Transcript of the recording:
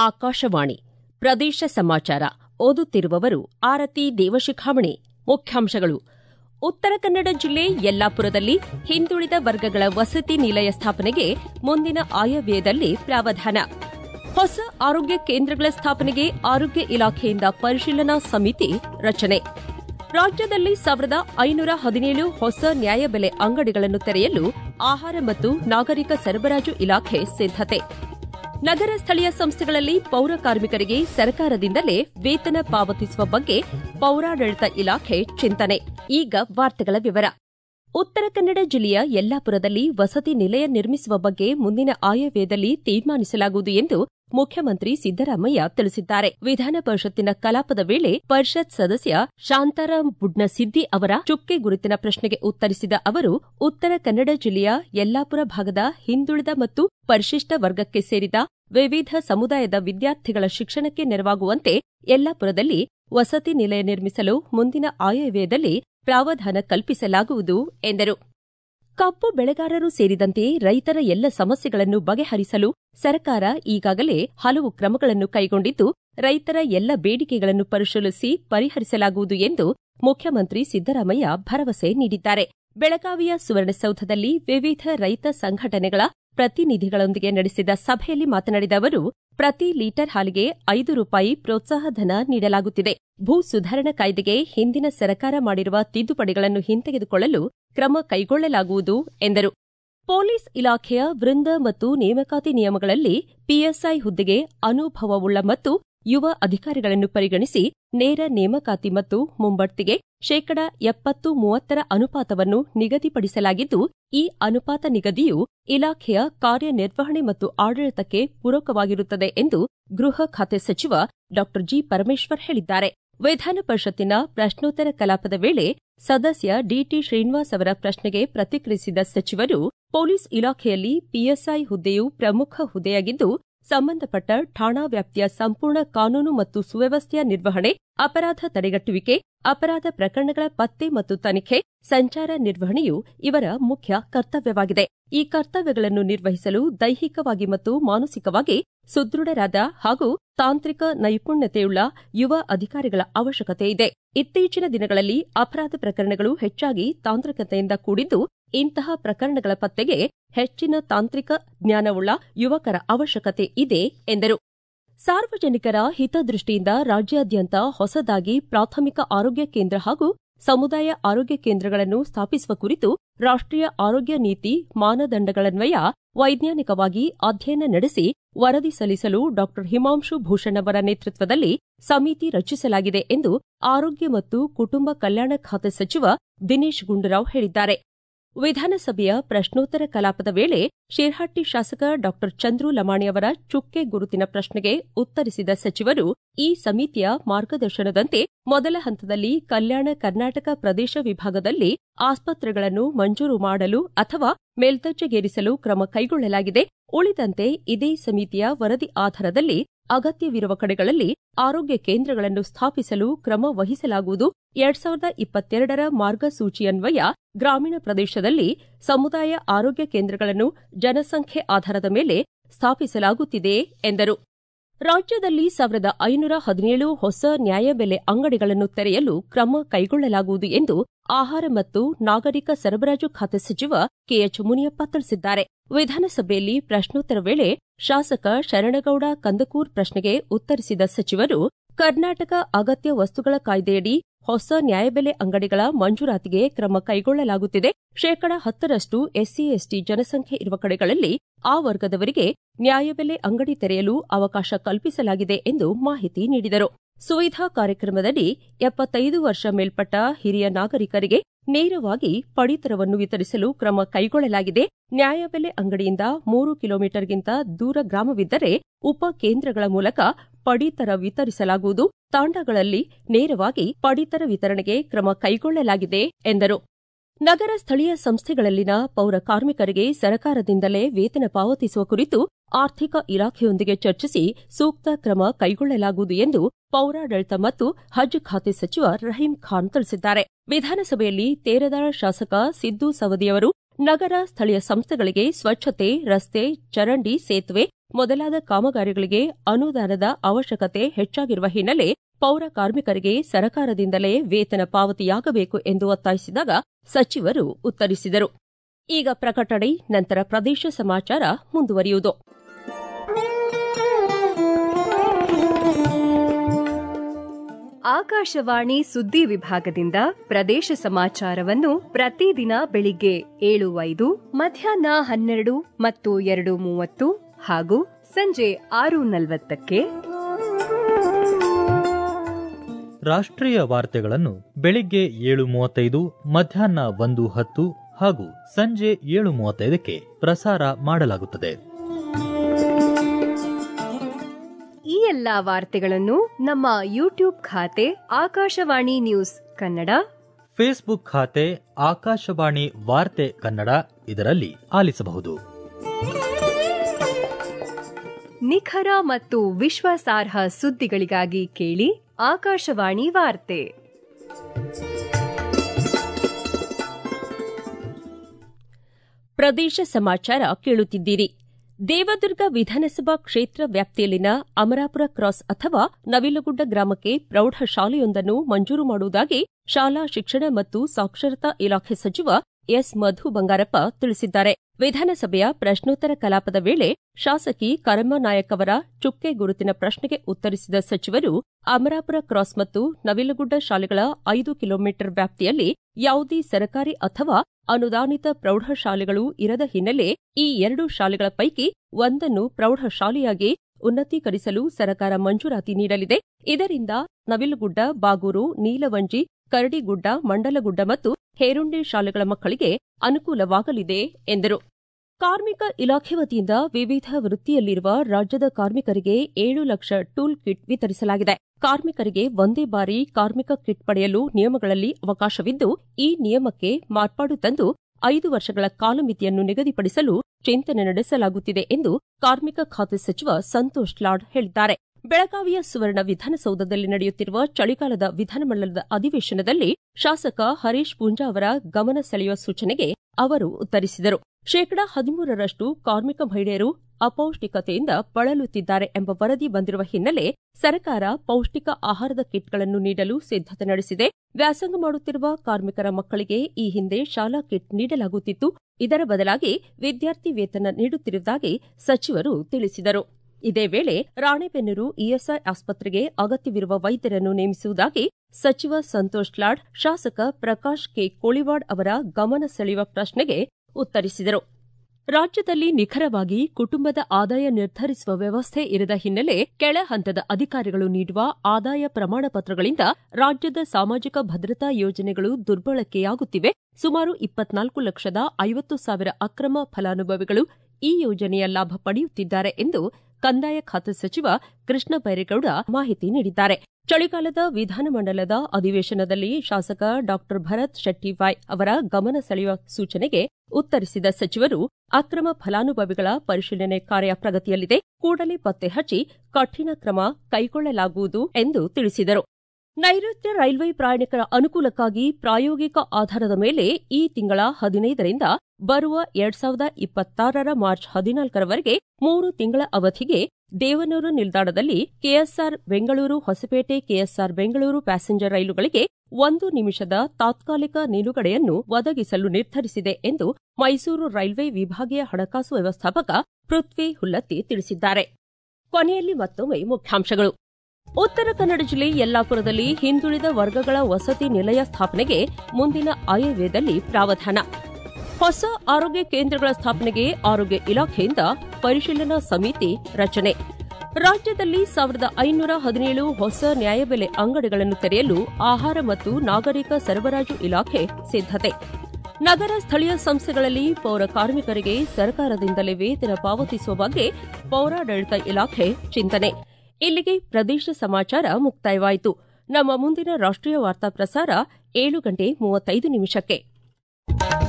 ಆಕಾಶವಾಣಿ ಪ್ರದೇಶ ಸಮಾಚಾರ ಓದುತ್ತಿರುವವರು ಆರತಿ ದೇವಶಿಖಾಮಣಿ ಮುಖ್ಯಾಂಶಗಳು ಉತ್ತರ ಕನ್ನಡ ಜಿಲ್ಲೆ ಯಲ್ಲಾಪುರದಲ್ಲಿ ಹಿಂದುಳಿದ ವರ್ಗಗಳ ವಸತಿ ನಿಲಯ ಸ್ಥಾಪನೆಗೆ ಮುಂದಿನ ಆಯವ್ಯಯದಲ್ಲಿ ಪ್ರಾವಧಾನ ಹೊಸ ಆರೋಗ್ಯ ಕೇಂದ್ರಗಳ ಸ್ಥಾಪನೆಗೆ ಆರೋಗ್ಯ ಇಲಾಖೆಯಿಂದ ಪರಿಶೀಲನಾ ಸಮಿತಿ ರಚನೆ ರಾಜ್ಯದಲ್ಲಿ ಸಾವಿರದ ಐನೂರ ಹದಿನೇಳು ಹೊಸ ನ್ಯಾಯಬೆಲೆ ಅಂಗಡಿಗಳನ್ನು ತೆರೆಯಲು ಆಹಾರ ಮತ್ತು ನಾಗರಿಕ ಸರಬರಾಜು ಇಲಾಖೆ ಸಿದ್ದತೆ ನಗರ ಸ್ಥಳೀಯ ಸಂಸ್ಥೆಗಳಲ್ಲಿ ಪೌರ ಕಾರ್ಮಿಕರಿಗೆ ಸರ್ಕಾರದಿಂದಲೇ ವೇತನ ಪಾವತಿಸುವ ಬಗ್ಗೆ ಪೌರಾಡಳಿತ ಇಲಾಖೆ ಚಿಂತನೆ ಈಗ ವಾರ್ತೆಗಳ ವಿವರ ಉತ್ತರ ಕನ್ನಡ ಜಿಲ್ಲೆಯ ಯಲ್ಲಾಪುರದಲ್ಲಿ ವಸತಿ ನಿಲಯ ನಿರ್ಮಿಸುವ ಬಗ್ಗೆ ಮುಂದಿನ ಆಯವ್ಯಯದಲ್ಲಿ ತೀರ್ಮಾನಿಸಲಾಗುವುದು ಎಂದು ಮುಖ್ಯಮಂತ್ರಿ ಸಿದ್ದರಾಮಯ್ಯ ತಿಳಿಸಿದ್ದಾರೆ ವಿಧಾನ ಪರಿಷತ್ತಿನ ಕಲಾಪದ ವೇಳೆ ಪರಿಷತ್ ಸದಸ್ಯ ಶಾಂತಾರಾಂ ಬುಡ್ನಸಿದ್ದಿ ಅವರ ಚುಕ್ಕೆ ಗುರುತಿನ ಪ್ರಶ್ನೆಗೆ ಉತ್ತರಿಸಿದ ಅವರು ಉತ್ತರ ಕನ್ನಡ ಜಿಲ್ಲೆಯ ಯಲ್ಲಾಪುರ ಭಾಗದ ಹಿಂದುಳಿದ ಮತ್ತು ಪರಿಶಿಷ್ಟ ವರ್ಗಕ್ಕೆ ಸೇರಿದ ವಿವಿಧ ಸಮುದಾಯದ ವಿದ್ಯಾರ್ಥಿಗಳ ಶಿಕ್ಷಣಕ್ಕೆ ನೆರವಾಗುವಂತೆ ಯಲ್ಲಾಪುರದಲ್ಲಿ ವಸತಿ ನಿಲಯ ನಿರ್ಮಿಸಲು ಮುಂದಿನ ಆಯವ್ಯಯದಲ್ಲಿ ಪ್ರಾವಧಾನ ಕಲ್ಪಿಸಲಾಗುವುದು ಎಂದರು ಕಬ್ಬು ಬೆಳೆಗಾರರು ಸೇರಿದಂತೆ ರೈತರ ಎಲ್ಲ ಸಮಸ್ಯೆಗಳನ್ನು ಬಗೆಹರಿಸಲು ಸರ್ಕಾರ ಈಗಾಗಲೇ ಹಲವು ಕ್ರಮಗಳನ್ನು ಕೈಗೊಂಡಿದ್ದು ರೈತರ ಎಲ್ಲ ಬೇಡಿಕೆಗಳನ್ನು ಪರಿಶೀಲಿಸಿ ಪರಿಹರಿಸಲಾಗುವುದು ಎಂದು ಮುಖ್ಯಮಂತ್ರಿ ಸಿದ್ದರಾಮಯ್ಯ ಭರವಸೆ ನೀಡಿದ್ದಾರೆ ಬೆಳಗಾವಿಯ ಸುವರ್ಣಸೌಧದಲ್ಲಿ ವಿವಿಧ ರೈತ ಸಂಘಟನೆಗಳ ಪ್ರತಿನಿಧಿಗಳೊಂದಿಗೆ ನಡೆಸಿದ ಸಭೆಯಲ್ಲಿ ಮಾತನಾಡಿದ ಅವರು ಪ್ರತಿ ಲೀಟರ್ ಹಾಲಿಗೆ ಐದು ರೂಪಾಯಿ ಪ್ರೋತ್ಸಾಹಧನ ನೀಡಲಾಗುತ್ತಿದೆ ಭೂ ಸುಧಾರಣಾ ಕಾಯ್ದೆಗೆ ಹಿಂದಿನ ಸರ್ಕಾರ ಮಾಡಿರುವ ತಿದ್ದುಪಡಿಗಳನ್ನು ಹಿಂತೆಗೆದುಕೊಳ್ಳಲು ಕ್ರಮ ಕೈಗೊಳ್ಳಲಾಗುವುದು ಎಂದರು ಪೊಲೀಸ್ ಇಲಾಖೆಯ ವೃಂದ ಮತ್ತು ನೇಮಕಾತಿ ನಿಯಮಗಳಲ್ಲಿ ಪಿಎಸ್ಐ ಹುದ್ದೆಗೆ ಅನುಭವವುಳ್ಳ ಮತ್ತು ಯುವ ಅಧಿಕಾರಿಗಳನ್ನು ಪರಿಗಣಿಸಿ ನೇರ ನೇಮಕಾತಿ ಮತ್ತು ಮುಂಬಡ್ತಿಗೆ ಶೇಕಡ ಎಪ್ಪತ್ತು ಮೂವತ್ತರ ಅನುಪಾತವನ್ನು ನಿಗದಿಪಡಿಸಲಾಗಿದ್ದು ಈ ಅನುಪಾತ ನಿಗದಿಯು ಇಲಾಖೆಯ ಕಾರ್ಯನಿರ್ವಹಣೆ ಮತ್ತು ಆಡಳಿತಕ್ಕೆ ಪೂರಕವಾಗಿರುತ್ತದೆ ಎಂದು ಗೃಹ ಖಾತೆ ಸಚಿವ ಡಾ ಜಿ ಪರಮೇಶ್ವರ್ ಹೇಳಿದ್ದಾರೆ ವಿಧಾನ ಪರಿಷತ್ತಿನ ಪ್ರಶ್ನೋತ್ತರ ಕಲಾಪದ ವೇಳೆ ಸದಸ್ಯ ಡಿಟಿ ಶ್ರೀನಿವಾಸ್ ಅವರ ಪ್ರಶ್ನೆಗೆ ಪ್ರತಿಕ್ರಿಯಿಸಿದ ಸಚಿವರು ಪೊಲೀಸ್ ಇಲಾಖೆಯಲ್ಲಿ ಪಿಎಸ್ಐ ಹುದ್ದೆಯು ಪ್ರಮುಖ ಹುದ್ದೆಯಾಗಿದ್ದು ಸಂಬಂಧಪಟ್ಟ ಠಾಣಾ ವ್ಯಾಪ್ತಿಯ ಸಂಪೂರ್ಣ ಕಾನೂನು ಮತ್ತು ಸುವ್ಯವಸ್ಥೆಯ ನಿರ್ವಹಣೆ ಅಪರಾಧ ತಡೆಗಟ್ಟುವಿಕೆ ಅಪರಾಧ ಪ್ರಕರಣಗಳ ಪತ್ತೆ ಮತ್ತು ತನಿಖೆ ಸಂಚಾರ ನಿರ್ವಹಣೆಯು ಇವರ ಮುಖ್ಯ ಕರ್ತವ್ಯವಾಗಿದೆ ಈ ಕರ್ತವ್ಯಗಳನ್ನು ನಿರ್ವಹಿಸಲು ದೈಹಿಕವಾಗಿ ಮತ್ತು ಮಾನಸಿಕವಾಗಿ ಸುದೃಢರಾದ ಹಾಗೂ ತಾಂತ್ರಿಕ ನೈಪುಣ್ಯತೆಯುಳ್ಳ ಯುವ ಅಧಿಕಾರಿಗಳ ಅವಶ್ಯಕತೆ ಇದೆ ಇತ್ತೀಚಿನ ದಿನಗಳಲ್ಲಿ ಅಪರಾಧ ಪ್ರಕರಣಗಳು ಹೆಚ್ಚಾಗಿ ತಾಂತ್ರಿಕತೆಯಿಂದ ಕೂಡಿದ್ದು ಇಂತಹ ಪ್ರಕರಣಗಳ ಪತ್ತೆಗೆ ಹೆಚ್ಚಿನ ತಾಂತ್ರಿಕ ಜ್ಞಾನವುಳ್ಳ ಯುವಕರ ಅವಶ್ಯಕತೆ ಇದೆ ಎಂದರು ಸಾರ್ವಜನಿಕರ ಹಿತದೃಷ್ಟಿಯಿಂದ ರಾಜ್ಯಾದ್ಯಂತ ಹೊಸದಾಗಿ ಪ್ರಾಥಮಿಕ ಆರೋಗ್ಯ ಕೇಂದ್ರ ಹಾಗೂ ಸಮುದಾಯ ಆರೋಗ್ಯ ಕೇಂದ್ರಗಳನ್ನು ಸ್ಥಾಪಿಸುವ ಕುರಿತು ರಾಷ್ಟೀಯ ಆರೋಗ್ಯ ನೀತಿ ಮಾನದಂಡಗಳನ್ವಯ ವೈಜ್ಞಾನಿಕವಾಗಿ ಅಧ್ಯಯನ ನಡೆಸಿ ವರದಿ ಸಲ್ಲಿಸಲು ಡಾ ಹಿಮಾಂಶು ಭೂಷಣ್ ಅವರ ನೇತೃತ್ವದಲ್ಲಿ ಸಮಿತಿ ರಚಿಸಲಾಗಿದೆ ಎಂದು ಆರೋಗ್ಯ ಮತ್ತು ಕುಟುಂಬ ಕಲ್ಯಾಣ ಖಾತೆ ಸಚಿವ ದಿನೇಶ್ ಗುಂಡೂರಾವ್ ಹೇಳಿದ್ದಾರೆ ವಿಧಾನಸಭೆಯ ಪ್ರಶ್ನೋತ್ತರ ಕಲಾಪದ ವೇಳೆ ಶಿರ್ಹಟ್ಟಿ ಶಾಸಕ ಡಾ ಚಂದ್ರು ಲಮಾಣಿ ಅವರ ಚುಕ್ಕೆ ಗುರುತಿನ ಪ್ರಶ್ನೆಗೆ ಉತ್ತರಿಸಿದ ಸಚಿವರು ಈ ಸಮಿತಿಯ ಮಾರ್ಗದರ್ಶನದಂತೆ ಮೊದಲ ಹಂತದಲ್ಲಿ ಕಲ್ಯಾಣ ಕರ್ನಾಟಕ ಪ್ರದೇಶ ವಿಭಾಗದಲ್ಲಿ ಆಸ್ಪತ್ರೆಗಳನ್ನು ಮಂಜೂರು ಮಾಡಲು ಅಥವಾ ಮೇಲ್ದರ್ಜೆಗೇರಿಸಲು ಕ್ರಮ ಕೈಗೊಳ್ಳಲಾಗಿದೆ ಉಳಿದಂತೆ ಇದೇ ಸಮಿತಿಯ ವರದಿ ಆಧಾರದಲ್ಲಿ ಅಗತ್ಯವಿರುವ ಕಡೆಗಳಲ್ಲಿ ಆರೋಗ್ಯ ಕೇಂದ್ರಗಳನ್ನು ಸ್ಥಾಪಿಸಲು ಕ್ರಮ ವಹಿಸಲಾಗುವುದು ಎರಡ್ ಸಾವಿರದ ಇಪ್ಪತ್ತೆರಡರ ಮಾರ್ಗಸೂಚಿಯನ್ವಯ ಗ್ರಾಮೀಣ ಪ್ರದೇಶದಲ್ಲಿ ಸಮುದಾಯ ಆರೋಗ್ಯ ಕೇಂದ್ರಗಳನ್ನು ಜನಸಂಖ್ಯೆ ಆಧಾರದ ಮೇಲೆ ಸ್ಥಾಪಿಸಲಾಗುತ್ತಿದೆ ಎಂದರು ರಾಜ್ಯದಲ್ಲಿ ಸಾವಿರದ ಐನೂರ ಹದಿನೇಳು ಹೊಸ ನ್ಯಾಯಬೆಲೆ ಅಂಗಡಿಗಳನ್ನು ತೆರೆಯಲು ಕ್ರಮ ಕೈಗೊಳ್ಳಲಾಗುವುದು ಎಂದು ಆಹಾರ ಮತ್ತು ನಾಗರಿಕ ಸರಬರಾಜು ಖಾತೆ ಸಚಿವ ಕೆಎಚ್ ಮುನಿಯಪ್ಪ ತಿಳಿಸಿದ್ದಾರೆ ವಿಧಾನಸಭೆಯಲ್ಲಿ ಪ್ರಶ್ನೋತ್ತರ ವೇಳೆ ಶಾಸಕ ಶರಣಗೌಡ ಕಂದಕೂರ್ ಪ್ರಶ್ನೆಗೆ ಉತ್ತರಿಸಿದ ಸಚಿವರು ಕರ್ನಾಟಕ ಅಗತ್ಯ ವಸ್ತುಗಳ ಕಾಯ್ದೆಯಡಿ ಹೊಸ ನ್ಯಾಯಬೆಲೆ ಅಂಗಡಿಗಳ ಮಂಜೂರಾತಿಗೆ ಕ್ರಮ ಕೈಗೊಳ್ಳಲಾಗುತ್ತಿದೆ ಶೇಕಡ ಹತ್ತರಷ್ಟು ಎಸ್ಸಿ ಎಸ್ಟಿ ಜನಸಂಖ್ಯೆ ಇರುವ ಕಡೆಗಳಲ್ಲಿ ಆ ವರ್ಗದವರಿಗೆ ನ್ಯಾಯಬೆಲೆ ಅಂಗಡಿ ತೆರೆಯಲು ಅವಕಾಶ ಕಲ್ಪಿಸಲಾಗಿದೆ ಎಂದು ಮಾಹಿತಿ ನೀಡಿದರು ಸುವಿಧಾ ಕಾರ್ಯಕ್ರಮದಡಿ ಎಪ್ಪತ್ತೈದು ವರ್ಷ ಮೇಲ್ಪಟ್ಟ ಹಿರಿಯ ನಾಗರಿಕರಿಗೆ ನೇರವಾಗಿ ಪಡಿತರವನ್ನು ವಿತರಿಸಲು ಕ್ರಮ ಕೈಗೊಳ್ಳಲಾಗಿದೆ ನ್ಯಾಯಬೆಲೆ ಅಂಗಡಿಯಿಂದ ಮೂರು ಕಿಲೋಮೀಟರ್ಗಿಂತ ದೂರ ಗ್ರಾಮವಿದ್ದರೆ ಉಪ ಕೇಂದ್ರಗಳ ಮೂಲಕ ಪಡಿತರ ವಿತರಿಸಲಾಗುವುದು ತಾಂಡಗಳಲ್ಲಿ ನೇರವಾಗಿ ಪಡಿತರ ವಿತರಣೆಗೆ ಕ್ರಮ ಕೈಗೊಳ್ಳಲಾಗಿದೆ ಎಂದರು ನಗರ ಸ್ಥಳೀಯ ಸಂಸ್ಥೆಗಳಲ್ಲಿನ ಪೌರ ಕಾರ್ಮಿಕರಿಗೆ ಸರ್ಕಾರದಿಂದಲೇ ವೇತನ ಪಾವತಿಸುವ ಕುರಿತು ಆರ್ಥಿಕ ಇಲಾಖೆಯೊಂದಿಗೆ ಚರ್ಚಿಸಿ ಸೂಕ್ತ ಕ್ರಮ ಕೈಗೊಳ್ಳಲಾಗುವುದು ಎಂದು ಪೌರಾಡಳಿತ ಮತ್ತು ಹಜ್ ಖಾತೆ ಸಚಿವ ರಹೀಂ ಖಾನ್ ತಿಳಿಸಿದ್ದಾರೆ ವಿಧಾನಸಭೆಯಲ್ಲಿ ತೇರದಾಳ ಶಾಸಕ ಸಿದ್ದು ಸವದಿಯವರು ನಗರ ಸ್ಥಳೀಯ ಸಂಸ್ಥೆಗಳಿಗೆ ಸ್ವಚ್ಛತೆ ರಸ್ತೆ ಚರಂಡಿ ಸೇತುವೆ ಮೊದಲಾದ ಕಾಮಗಾರಿಗಳಿಗೆ ಅನುದಾನದ ಅವಶ್ಯಕತೆ ಹೆಚ್ಚಾಗಿರುವ ಹಿನ್ನೆಲೆ ಪೌರ ಕಾರ್ಮಿಕರಿಗೆ ಸರಕಾರದಿಂದಲೇ ವೇತನ ಪಾವತಿಯಾಗಬೇಕು ಎಂದು ಒತ್ತಾಯಿಸಿದಾಗ ಸಚಿವರು ಉತ್ತರಿಸಿದರು ಈಗ ಪ್ರಕಟಣೆ ನಂತರ ಪ್ರದೇಶ ಸಮಾಚಾರ ಮುಂದುವರಿಯುವುದು ಆಕಾಶವಾಣಿ ಸುದ್ದಿ ವಿಭಾಗದಿಂದ ಪ್ರದೇಶ ಸಮಾಚಾರವನ್ನು ಪ್ರತಿದಿನ ಬೆಳಿಗ್ಗೆ ಏಳು ಐದು ಮಧ್ಯಾಹ್ನ ಹನ್ನೆರಡು ಮತ್ತು ಎರಡು ಮೂವತ್ತು ಹಾಗೂ ಸಂಜೆ ಆರು ನಲವತ್ತಕ್ಕೆ ರಾಷ್ಟ್ರೀಯ ವಾರ್ತೆಗಳನ್ನು ಬೆಳಿಗ್ಗೆ ಏಳು ಮೂವತ್ತೈದು ಮಧ್ಯಾಹ್ನ ಒಂದು ಹತ್ತು ಹಾಗೂ ಸಂಜೆ ಏಳು ಮೂವತ್ತೈದಕ್ಕೆ ಪ್ರಸಾರ ಮಾಡಲಾಗುತ್ತದೆ ಈ ಎಲ್ಲಾ ವಾರ್ತೆಗಳನ್ನು ನಮ್ಮ ಯೂಟ್ಯೂಬ್ ಖಾತೆ ಆಕಾಶವಾಣಿ ನ್ಯೂಸ್ ಕನ್ನಡ ಫೇಸ್ಬುಕ್ ಖಾತೆ ಆಕಾಶವಾಣಿ ವಾರ್ತೆ ಕನ್ನಡ ಇದರಲ್ಲಿ ಆಲಿಸಬಹುದು ನಿಖರ ಮತ್ತು ವಿಶ್ವಾಸಾರ್ಹ ಸುದ್ದಿಗಳಿಗಾಗಿ ಕೇಳಿ ಆಕಾಶವಾಣಿ ವಾರ್ತೆ ಪ್ರದೇಶ ಸಮಾಚಾರ ಕೇಳುತ್ತಿದ್ದೀರಿ ದೇವದುರ್ಗ ವಿಧಾನಸಭಾ ಕ್ಷೇತ್ರ ವ್ಯಾಪ್ತಿಯಲ್ಲಿನ ಅಮರಾಪುರ ಕ್ರಾಸ್ ಅಥವಾ ನವಿಲಗುಡ್ಡ ಗ್ರಾಮಕ್ಕೆ ಪ್ರೌಢಶಾಲೆಯೊಂದನ್ನು ಮಂಜೂರು ಮಾಡುವುದಾಗಿ ಶಾಲಾ ಶಿಕ್ಷಣ ಮತ್ತು ಸಾಕ್ಷರತಾ ಇಲಾಖೆ ಸಚಿವ ಎಸ್ ಮಧು ಬಂಗಾರಪ್ಪ ತಿಳಿಸಿದ್ದಾರೆ ವಿಧಾನಸಭೆಯ ಪ್ರಶ್ನೋತ್ತರ ಕಲಾಪದ ವೇಳೆ ಶಾಸಕಿ ಕರಮ್ಮ ನಾಯಕ್ ಅವರ ಚುಕ್ಕೆ ಗುರುತಿನ ಪ್ರಶ್ನೆಗೆ ಉತ್ತರಿಸಿದ ಸಚಿವರು ಅಮರಾಪುರ ಕ್ರಾಸ್ ಮತ್ತು ನವಿಲಗುಡ್ಡ ಶಾಲೆಗಳ ಐದು ಕಿಲೋಮೀಟರ್ ವ್ಯಾಪ್ತಿಯಲ್ಲಿ ಯಾವುದೇ ಸರ್ಕಾರಿ ಅಥವಾ ಅನುದಾನಿತ ಪ್ರೌಢಶಾಲೆಗಳು ಇರದ ಹಿನ್ನೆಲೆ ಈ ಎರಡು ಶಾಲೆಗಳ ಪೈಕಿ ಒಂದನ್ನು ಪ್ರೌಢಶಾಲೆಯಾಗಿ ಉನ್ನತೀಕರಿಸಲು ಸರ್ಕಾರ ಮಂಜೂರಾತಿ ನೀಡಲಿದೆ ಇದರಿಂದ ನವಿಲುಗುಡ್ಡ ಬಾಗೂರು ನೀಲವಂಜಿ ಕರಡಿಗುಡ್ಡ ಮಂಡಲಗುಡ್ಡ ಮತ್ತು ಹೇರುಂಡೆ ಶಾಲೆಗಳ ಮಕ್ಕಳಿಗೆ ಅನುಕೂಲವಾಗಲಿದೆ ಎಂದರು ಕಾರ್ಮಿಕ ಇಲಾಖೆ ವತಿಯಿಂದ ವಿವಿಧ ವೃತ್ತಿಯಲ್ಲಿರುವ ರಾಜ್ಯದ ಕಾರ್ಮಿಕರಿಗೆ ಏಳು ಲಕ್ಷ ಟೂಲ್ ಕಿಟ್ ವಿತರಿಸಲಾಗಿದೆ ಕಾರ್ಮಿಕರಿಗೆ ಒಂದೇ ಬಾರಿ ಕಾರ್ಮಿಕ ಕಿಟ್ ಪಡೆಯಲು ನಿಯಮಗಳಲ್ಲಿ ಅವಕಾಶವಿದ್ದು ಈ ನಿಯಮಕ್ಕೆ ಮಾರ್ಪಾಡು ತಂದು ಐದು ವರ್ಷಗಳ ಕಾಲಮಿತಿಯನ್ನು ನಿಗದಿಪಡಿಸಲು ಚಿಂತನೆ ನಡೆಸಲಾಗುತ್ತಿದೆ ಎಂದು ಕಾರ್ಮಿಕ ಖಾತೆ ಸಚಿವ ಸಂತೋಷ್ ಲಾಡ್ ಹೇಳಿದ್ದಾರೆ ಬೆಳಗಾವಿಯ ಸುವರ್ಣ ವಿಧಾನಸೌಧದಲ್ಲಿ ನಡೆಯುತ್ತಿರುವ ಚಳಿಗಾಲದ ವಿಧಾನಮಂಡಲದ ಅಧಿವೇಶನದಲ್ಲಿ ಶಾಸಕ ಹರೀಶ್ ಪೂಂಜಾ ಅವರ ಗಮನ ಸೆಳೆಯುವ ಸೂಚನೆಗೆ ಅವರು ಉತ್ತರಿಸಿದರು ಶೇಕಡಾ ಹದಿಮೂರರಷ್ಟು ಕಾರ್ಮಿಕ ಮಹಿಳೆಯರು ಅಪೌಷ್ಟಿಕತೆಯಿಂದ ಬಳಲುತ್ತಿದ್ದಾರೆ ಎಂಬ ವರದಿ ಬಂದಿರುವ ಹಿನ್ನೆಲೆ ಸರ್ಕಾರ ಪೌಷ್ಟಿಕ ಆಹಾರದ ಕಿಟ್ಗಳನ್ನು ನೀಡಲು ಸಿದ್ದತೆ ನಡೆಸಿದೆ ವ್ಯಾಸಂಗ ಮಾಡುತ್ತಿರುವ ಕಾರ್ಮಿಕರ ಮಕ್ಕಳಿಗೆ ಈ ಹಿಂದೆ ಶಾಲಾ ಕಿಟ್ ನೀಡಲಾಗುತ್ತಿತ್ತು ಇದರ ಬದಲಾಗಿ ವಿದ್ಯಾರ್ಥಿ ವೇತನ ನೀಡುತ್ತಿರುವುದಾಗಿ ಸಚಿವರು ತಿಳಿಸಿದರು ಇದೇ ವೇಳೆ ರಾಣೆಬೆನ್ನೂರು ಇಎಸ್ಐ ಆಸ್ಪತ್ರೆಗೆ ಅಗತ್ಯವಿರುವ ವೈದ್ಯರನ್ನು ನೇಮಿಸುವುದಾಗಿ ಸಚಿವ ಸಂತೋಷ್ ಲಾಡ್ ಶಾಸಕ ಪ್ರಕಾಶ್ ಕೆ ಕೋಳಿವಾಡ್ ಅವರ ಗಮನ ಸೆಳೆಯುವ ಪ್ರಶ್ನೆಗೆ ಉತ್ತರಿಸಿದರು ರಾಜ್ಯದಲ್ಲಿ ನಿಖರವಾಗಿ ಕುಟುಂಬದ ಆದಾಯ ನಿರ್ಧರಿಸುವ ವ್ಯವಸ್ಥೆ ಇರದ ಹಿನ್ನೆಲೆ ಕೆಳ ಹಂತದ ಅಧಿಕಾರಿಗಳು ನೀಡುವ ಆದಾಯ ಪ್ರಮಾಣ ಪತ್ರಗಳಿಂದ ರಾಜ್ಯದ ಸಾಮಾಜಿಕ ಭದ್ರತಾ ಯೋಜನೆಗಳು ದುರ್ಬಳಕೆಯಾಗುತ್ತಿವೆ ಸುಮಾರು ಇಪ್ಪತ್ನಾಲ್ಕು ಲಕ್ಷದ ಐವತ್ತು ಸಾವಿರ ಅಕ್ರಮ ಫಲಾನುಭವಿಗಳು ಈ ಯೋಜನೆಯ ಲಾಭ ಪಡೆಯುತ್ತಿದ್ದಾರೆ ಎಂದು ಕಂದಾಯ ಖಾತೆ ಸಚಿವ ಕೃಷ್ಣ ಬೈರೇಗೌಡ ಮಾಹಿತಿ ನೀಡಿದ್ದಾರೆ ಚಳಿಗಾಲದ ವಿಧಾನಮಂಡಲದ ಅಧಿವೇಶನದಲ್ಲಿ ಶಾಸಕ ಡಾ ಭರತ್ ಶೆಟ್ಟಿವಾಯ್ ಅವರ ಗಮನ ಸೆಳೆಯುವ ಸೂಚನೆಗೆ ಉತ್ತರಿಸಿದ ಸಚಿವರು ಅಕ್ರಮ ಫಲಾನುಭವಿಗಳ ಪರಿಶೀಲನೆ ಕಾರ್ಯ ಪ್ರಗತಿಯಲ್ಲಿದೆ ಕೂಡಲೇ ಪತ್ತೆ ಹಚ್ಚಿ ಕಠಿಣ ಕ್ರಮ ಕೈಗೊಳ್ಳಲಾಗುವುದು ಎಂದು ತಿಳಿಸಿದರು ನೈಋತ್ಯ ರೈಲ್ವೆ ಪ್ರಯಾಣಿಕರ ಅನುಕೂಲಕ್ಕಾಗಿ ಪ್ರಾಯೋಗಿಕ ಆಧಾರದ ಮೇಲೆ ಈ ತಿಂಗಳ ಹದಿನೈದರಿಂದ ಬರುವ ಎರಡ್ ಸಾವಿರದ ಇಪ್ಪತ್ತಾರರ ಮಾರ್ಚ್ ಹದಿನಾಲ್ಕರವರೆಗೆ ಮೂರು ತಿಂಗಳ ಅವಧಿಗೆ ದೇವನೂರು ನಿಲ್ದಾಣದಲ್ಲಿ K S R Bengaluru Hosapete K S R Bengaluru passenger ರೈಲುಗಳಿಗೆ ಒಂದು ನಿಮಿಷದ ತಾತ್ಕಾಲಿಕ ನಿಲುಗಡೆಯನ್ನು ಒದಗಿಸಲು ನಿರ್ಧರಿಸಿದೆ ಎಂದು ಮೈಸೂರು ರೈಲ್ವೆ ವಿಭಾಗೀಯ ಹಣಕಾಸು ವ್ಯವಸ್ಥಾಪಕ ಪೃಥ್ವಿ ಹುಲ್ಲತ್ತಿ ತಿಳಿಸಿದ್ದಾರೆ ಕೊನೆಯಲ್ಲಿ ಮತ್ತೊಮ್ಮೆ ಮುಖ್ಯಾಂಶಗಳು ಉತ್ತರ ಕನ್ನಡ ಜಿಲ್ಲೆ ಯಲ್ಲಾಪುರದಲ್ಲಿ ಹಿಂದುಳಿದ ವರ್ಗಗಳ ವಸತಿ ನಿಲಯ ಸ್ಥಾಪನೆಗೆ ಮುಂದಿನ ಆಯವ್ಯಯದಲ್ಲಿ ಪ್ರಾವಧಾನ ಹೊಸ ಆರೋಗ್ಯ ಕೇಂದ್ರಗಳ ಸ್ಥಾಪನೆಗೆ ಆರೋಗ್ಯ ಇಲಾಖೆಯಿಂದ ಪರಿಶೀಲನಾ ಸಮಿತಿ ರಚನೆ ರಾಜ್ಯದಲ್ಲಿ ಸಾವಿರದ ಐನೂರ ಹದಿನೇಳು ಹೊಸ ನ್ಯಾಯಬೆಲೆ ಅಂಗಡಿಗಳನ್ನು ತೆರೆಯಲು ಆಹಾರ ಮತ್ತು ನಾಗರಿಕ ಸರಬರಾಜು ಇಲಾಖೆ ಸಿದ್ದತೆ ನಗರ ಸ್ಥಳೀಯ ಸಂಸ್ಥೆಗಳಲ್ಲಿ ಪೌರ ಕಾರ್ಮಿಕರಿಗೆ ಸರ್ಕಾರದಿಂದಲೇ ವೇತನ ಪಾವತಿಸುವ ಬಗ್ಗೆ ಪೌರಾಡಳಿತ ಇಲಾಖೆ ಚಿಂತನೆ ಇಲ್ಲಿಗೆ ಪ್ರದೇಶ ಸಮಾಚಾರ ಮುಕ್ತಾಯವಾಯಿತು ನಮ್ಮ ಮುಂದಿನ ರಾಷ್ಟ್ರೀಯ ವಾರ್ತಾ ಪ್ರಸಾರ ಏಳು ಗಂಟೆ ಮೂವತ್ತೈದು ನಿಮಿಷಕ್ಕೆ